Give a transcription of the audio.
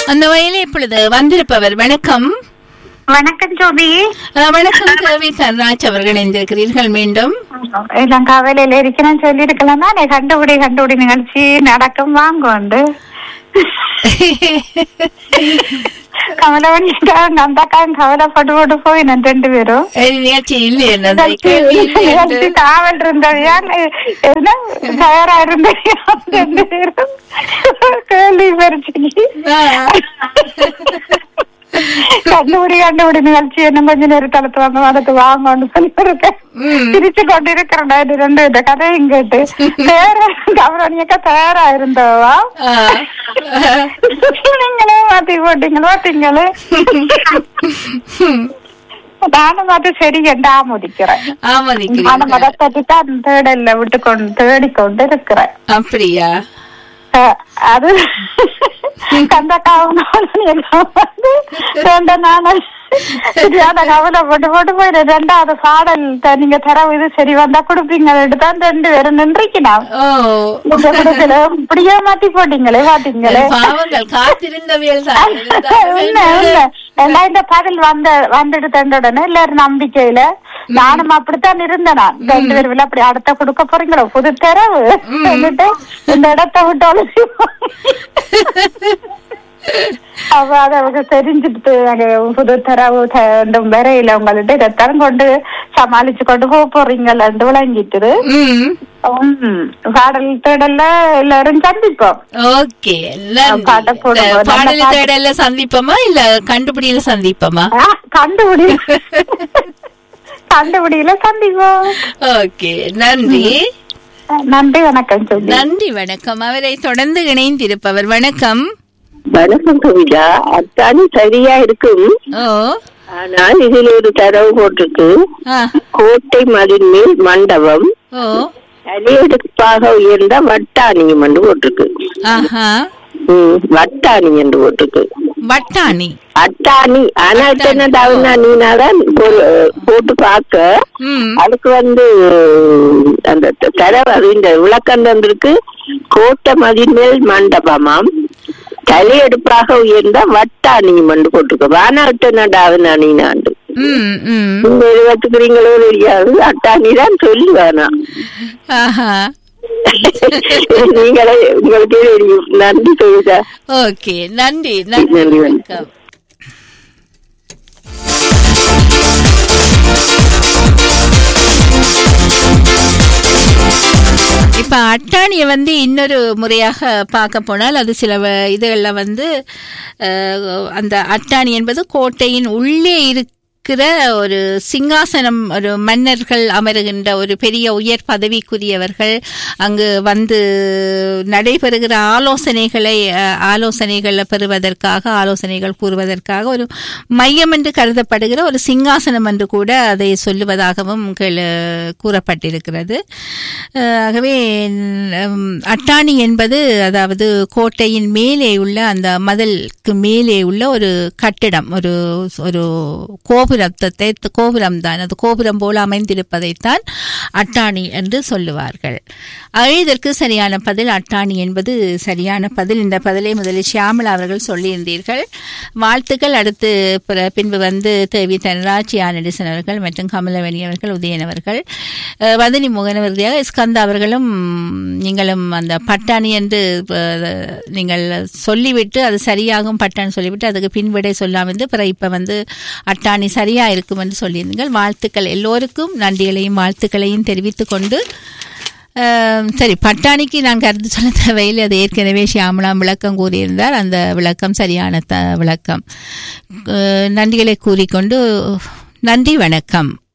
அந்த வயலில் இப்பொழுது வந்திருப்பவர் வணக்கம் வணக்கம் ஜோபி அஹ், வணக்கம் கவி தன்ராஜ் அவர்கள் இணைந்திருக்கிறீர்கள் மீண்டும் எல்லாம் கவலையில இருக்கிறேன்னு சொல்லியிருக்கலாம் தானே கண்டுபிடி கண்டுபிடி நிகழ்ச்சி நடக்கும் வாங்க வந்து கவலை பண்ணிட்டாங்க அந்த அக்காவும் கவலைப்பட்டு போட்டு போய் நான் ரெண்டு பேரும் அஹ், நிகழ்ச்சி இல்லை என்னது கேள்வி இல்லை என்று. நிகழ்ச்சி காவல் இருந்தவையா என்ன தயாரா இருந்தவையா ரெண்டு பேரும் கேள்வி பறிச்சு ஆஹ். கண்டுபிடி கண்டுபிடி நிகழ்ச்சி என்ன கொஞ்ச நேரம் தளத்து வாங்க அதுக்கு வாங்கன்னு சொல்லி இருக்கேன் ம். சிரிச்சு கொண்டு இருக்கிறேன் இது ரெண்டு இந்த கதையும் கேட்டு தயாரா கவரணியக்கா தயாரா இருந்தவா ஆஹ். நீங்களே மாத்தி போட்டீங்களோ பாத்தீங்களே நானும் அது சரி என்று ஆமோதிக்கிறேன் நானும் ஆமதிக்கிறீர்கள் அதை பற்றி தான் தேடல விட்டு கொண்டு தேடிக்கொண்டு இருக்கிறேன் அப்படியா அஹ், அது கந்த காவல் வந்து ரெண்டு நாள் சரியான கவலை போட்டு போட்டு போய் ரெண்டாவது பாடல் த- நீங்க தரவு இது சரி வந்தா கொடுப்பீங்க தான் ரெண்டு பேரும் நின்றுக்கினான் ஓ நீங்க கொடுக்கல இப்படியே மாத்தி போட்டீங்களே பாத்தீங்களே பாவங்கள் காத்திருந்தவியல் தான் உண்மை, உண்மை. ஏன்னா இந்த பதில் வந்த வந்துட்டு தண்டோடனே எல்லாரும் நம்பிக்கையில நானும் அப்படித்தான் இருந்தேன் நான் ரெண்டு பேரும் அப்படி அடுத்த கொடுக்க போறீங்களோ புது தரவு சொல்லிட்டு இந்த இடத்த விட்டு ஒழிச்சு அவ அது அவங்க தெரிஞ்சுட்டு அங்க புது தரவு த- வரையில உங்கள்ட்ட இதைத்தான் கொண்டு சமாளிச்சு கொண்டு போக போறீங்கன்னு விளங்கிட்டு ம் உம், பாடல் தேடல்ல எல்லாரும் சந்திப்போம் ஓகே பாட்ட போடுங்க. நல்ல பாடல் பாட்டு. தேடல சந்திப்போமா இல்ல கண்டுபிடியில சந்திப்போமா ஆ, கண்டுபிடி கண்டுபிடியில சந்திப்போம் ஓகே நன்றி நன்றி வணக்கம் சொல்லி நன்றி வணக்கம் அவரை தொடர்ந்து இணைந்திருப்பவர் வணக்கம் வணக்கம் கவிதா அத்தானி சரியா இருக்கும் ஓ ஆனால் இதில் ஒரு தரவு போட்டிருக்கு ஆ, கோட்டை மதில் மேல் மண்டபம் ஓ தலையெடுப்பாக உயர்ந்த வட்டாணியம் என்று போட்டிருக்கு ஆஹா ம், வட்டாணி என்று போட்டிருக்கு வட்டாணி அட்டாணி ஆனா இப்ப என்ன டவுனா நீனாதான் போ- போட்டு பார்க்க ம் அதுக்கு வந்து அந்த த- தரவு அது இந்த விளக்கம் தந்திருக்கு கோட்டை மதில் மேல் மண்டபமாம் தலையெடுப்பாக உயர்ந்த வட்டாணியம் என்று போட்டிருக்கு வானாட்டு நடாவுனா நீனாண்டு ம் ம் நீங்க எது கத்துக்கிறீங்களோ தெரியாது அட்டாணி தான் சொல்லி வேணாம் ஆஹா நீங்களே உங்களுக்கே தெரியும் நன்றி கவிதா ஓகே நன்றி நன்றி நன்றி, வணக்கம் இப்ப அட்டாணியை வந்து இன்னொரு முறையாக பார்க்க போனால் அது சில வ- இதுகள்ல வந்து அஹ், அந்த அட்டாணி என்பது கோட்டையின் உள்ளே இருக்கிற ஒரு சிங்காசனம் ஒரு மன்னர்கள் அமருகின்ற ஒரு பெரிய உயர் பதவிக்குரியவர்கள் அங்கு வந்து நடைபெறுகிற ஆலோசனைகளை அஹ், ஆலோசனைகளை பெறுவதற்காக ஆலோசனைகள் கூறுவதற்காக ஒரு மையம் என்று கருதப்படுகிற ஒரு சிங்காசனம் என்று கூட அதை சொல்லுவதாகவும் கேளு- கூறப்பட்டிருக்கிறது அஹ், ஆகவே உம், அட்டாணி என்பது அதாவது கோட்டையின் மேலே உள்ள அந்த மதிலுக்கு மேலே உள்ள ஒரு கட்டிடம் ஒரு ஒரு கோபுரத்தை கோபுரம் தான் அது கோபுரம் போல அமைந்திருப்பதைத்தான் அட்டாணி என்று சொல்லுவார்கள் ஆகவே இதற்கு சரியான பதில் அட்டாணி என்பது சரியான பதில் இந்த பதிலை முதலில் ஷியாமலா அவர்கள் சொல்லியிருந்தீர்கள் வாழ்த்துக்கள் அடுத்து பிற- பின்பு வந்து தேவி தனராஜ் யானடிசன் அவர்கள் மற்றும் கமலவேணி அவர்கள் உதயன் அவர்கள் அஹ், வதனி மோகன விருதியாக ஸ்கந்தா அவர்களும் நீங்களும் அந்த பட்டாணி என்று அஹ், நீங்கள் சொல்லிவிட்டு அது சரியாகும் பட்டாணி சொல்லிவிட்டு அதுக்கு பின்விடை சொல்லாமல் இருந்து பிறகு இப்போ வந்து அட்டாணி சரியா இருக்கும் என்று சொல்லியிருந்தீர்கள் வாழ்த்துக்கள் எல்லோருக்கும் நன்றிகளையும் வாழ்த்துக்களையும் தெரிவித்துக் கொண்டு அஹ், சரி பட்டாணிக்கு நான் கருத்து சொல்ல தேவையில்லை அது ஏற்கனவே ஷியாமலாம் விளக்கம் கூறியிருந்தார் அந்த விளக்கம் சரியான த விளக்கம் அஹ், நன்றிகளை கூறிக்கொண்டு நன்றி வணக்கம்